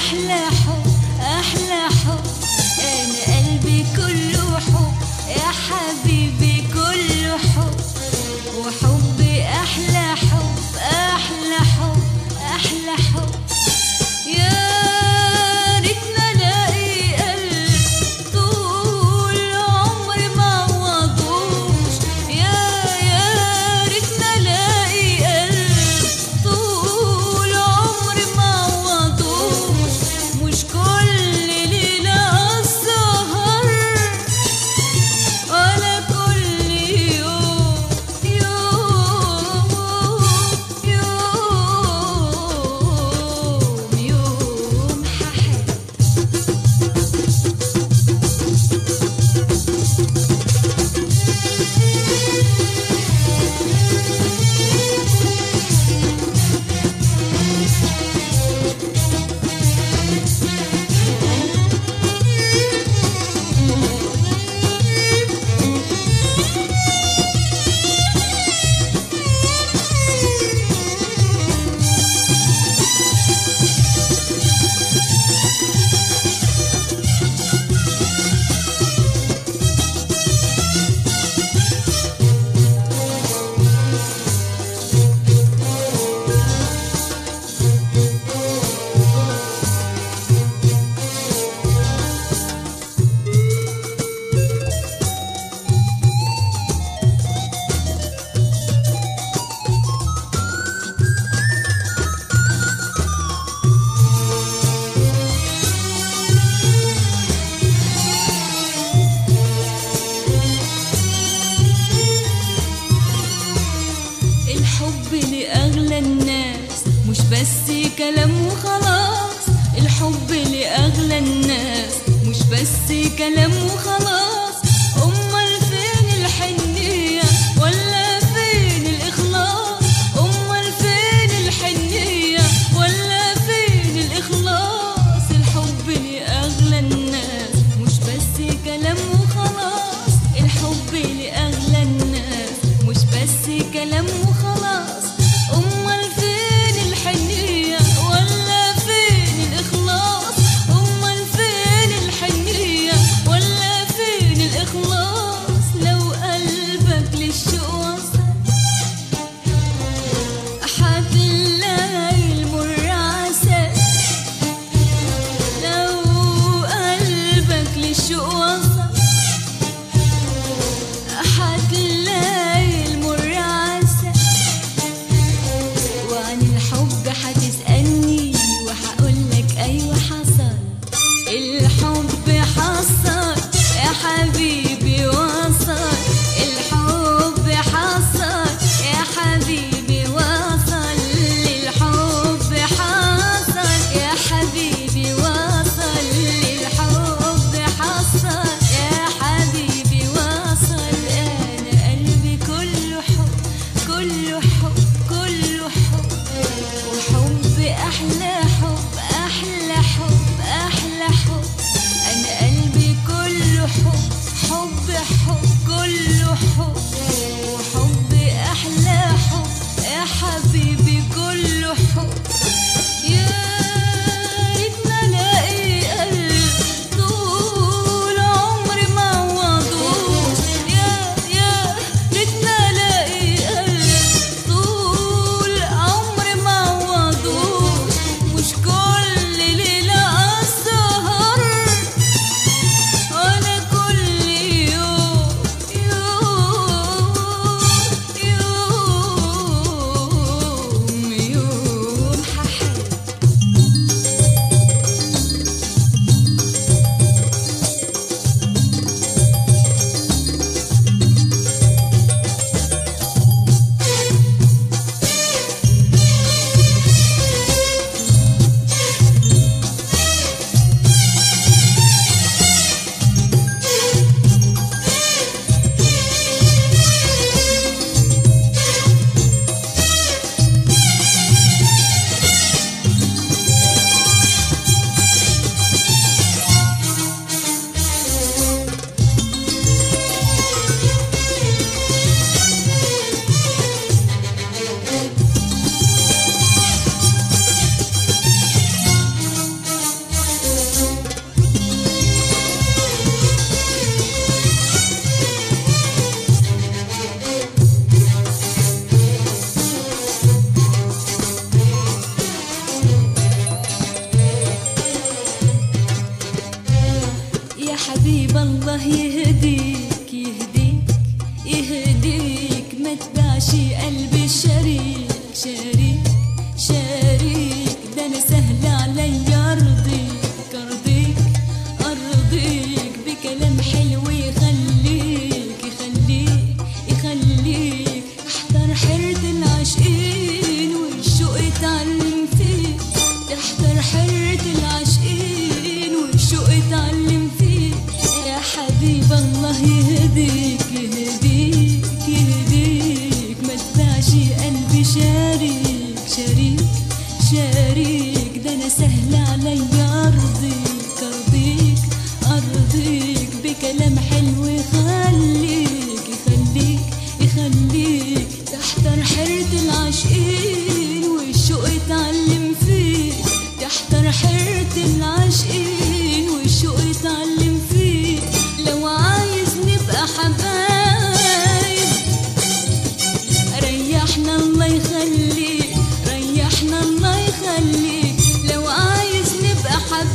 أحلى حب أحلى حب أنا قلبي كله حب يا حبيبي كله حب وحبي أحلى حب أحلى حب أحلى حب يا ريتنا الاقي قلب طول عمري ما وضوش يا يا ريتنا الاقي قلب طول عمري ما وضوش مش كل ليلة السهر ولا كل يوم يوم يوم يوم ححب الحب لأغلى الناس مش بس كلام وخلاص الحب لأغلى الناس مش بس كلام وخلاص أمال فين الحنية ولا فين الإخلاص أمال فين الحنية ولا فين الإخلاص الحب لأغلى الناس مش بس كلام وخلاص الحب لأغلى الناس مش بس كلام وخلاص أمال فين الحنية ولا فين الإخلاص أمال فين الحنية ولا فين الإخلاص لو قلبك للشوق وصل هتلاقي المر عسل لو قلبك للشوق وصل هتلاقي المر عسل وعن الحب هتسألني وهقولك أيوة حصل الحب حصل يا حبيبي وصل الحب حصل يا حبيبي وصل الحب حصل يا حبيبي وصل الحب حصل يا حبيبي وصل أنا قلبي كله حب كله حب كله حب وحب أحلى حب أحلى حب أحلى حب أنا قلبي كله حب حب حب كله حب وحب أحلى حب يا حبيبي كله حب يا ريتنا الاقي قلب طول عمري ما وضوش يا يا ريتنا الاقي قلب طول عمري ما وضوش مش حبيب الله يهديك يهديك يهديك ما تباعش قلبي شريك شريك شريك ده انا سهل علي ارضيك ارضيك ارضيك بكلام حلو يخليك يخليك يخليك احضر حيرة العاشقين والشوق يتعلم فيك تحضر حيرة العاشقين والشوق يتعلم فيك يا حبيب الله يهديك يهديك يهديك ما تباعش قلبي شريك شريك شريك ده انا سهل علي ارضيك ارضيك ارضيك بكلام حلو يخليك يخليك يخليك تحضر حيرة العاشقين والشوق يتعلم فيك تحضر حيرة العاشقين والشوق يتعلم فيك لو عايز نبقى حبايب ريحنا الله يخليك ريحنا الله يخليك لو عايز نبقى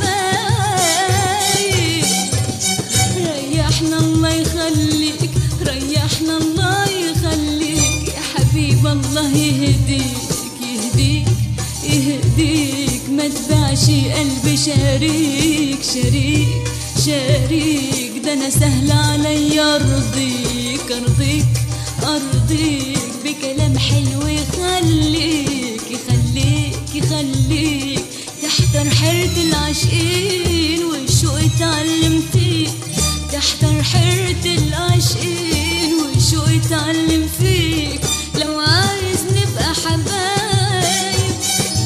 حبايب ريحنا الله يخليك ريحنا الله يخليك يا حبيب الله يهديك يهديك يهديك ما تباعش قلبي شريك شريك شريك ده انا سهل علي ارضيك ارضيك ارضيك بكلام حلو يخليك يخليك يخليك تحضر حيرة العاشقين والشوق يتعلم فيك تحضر حيرة العاشقين والشوق يتعلم فيك لو عايز نبقى حبايب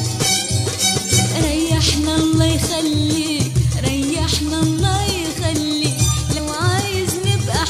ريحنا الله يخليك ريحنا الله يخليك لو عايز نبقى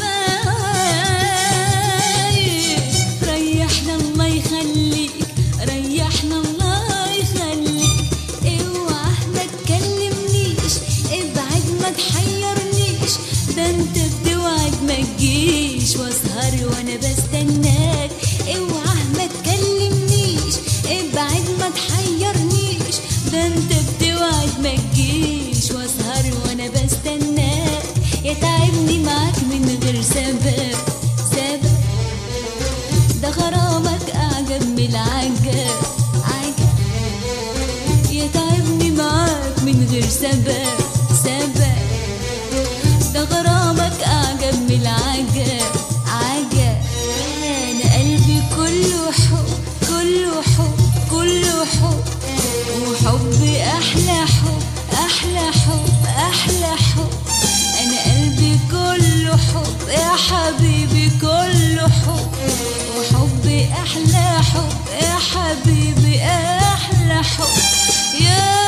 حبايب ريحنا الله يخليك ريحنا الله يخليك اوعى ما تكلمنيش ابعد ما تحيرنيش ده انت بتوعد ما تجيش واسهر وانا بستناك اوعى ما تكلمنيش ابعد ما تحيرنيش ده انت بتوعد ما تجيش واسهر وانا بستناك يتعبني معاك من غير سبب سبب ده غرامك اعجب من العجب عجب يتعبني معاك من غير سبب سبب ده غرامك اعجب من العجب عجب انا قلبي كله حب كله حب كله حب وحبي احلى حب احلى حب احلى حب انا قلبي كله حب يا حبيبي كله حب وحبي احلى حب يا حبيبي احلى حب يا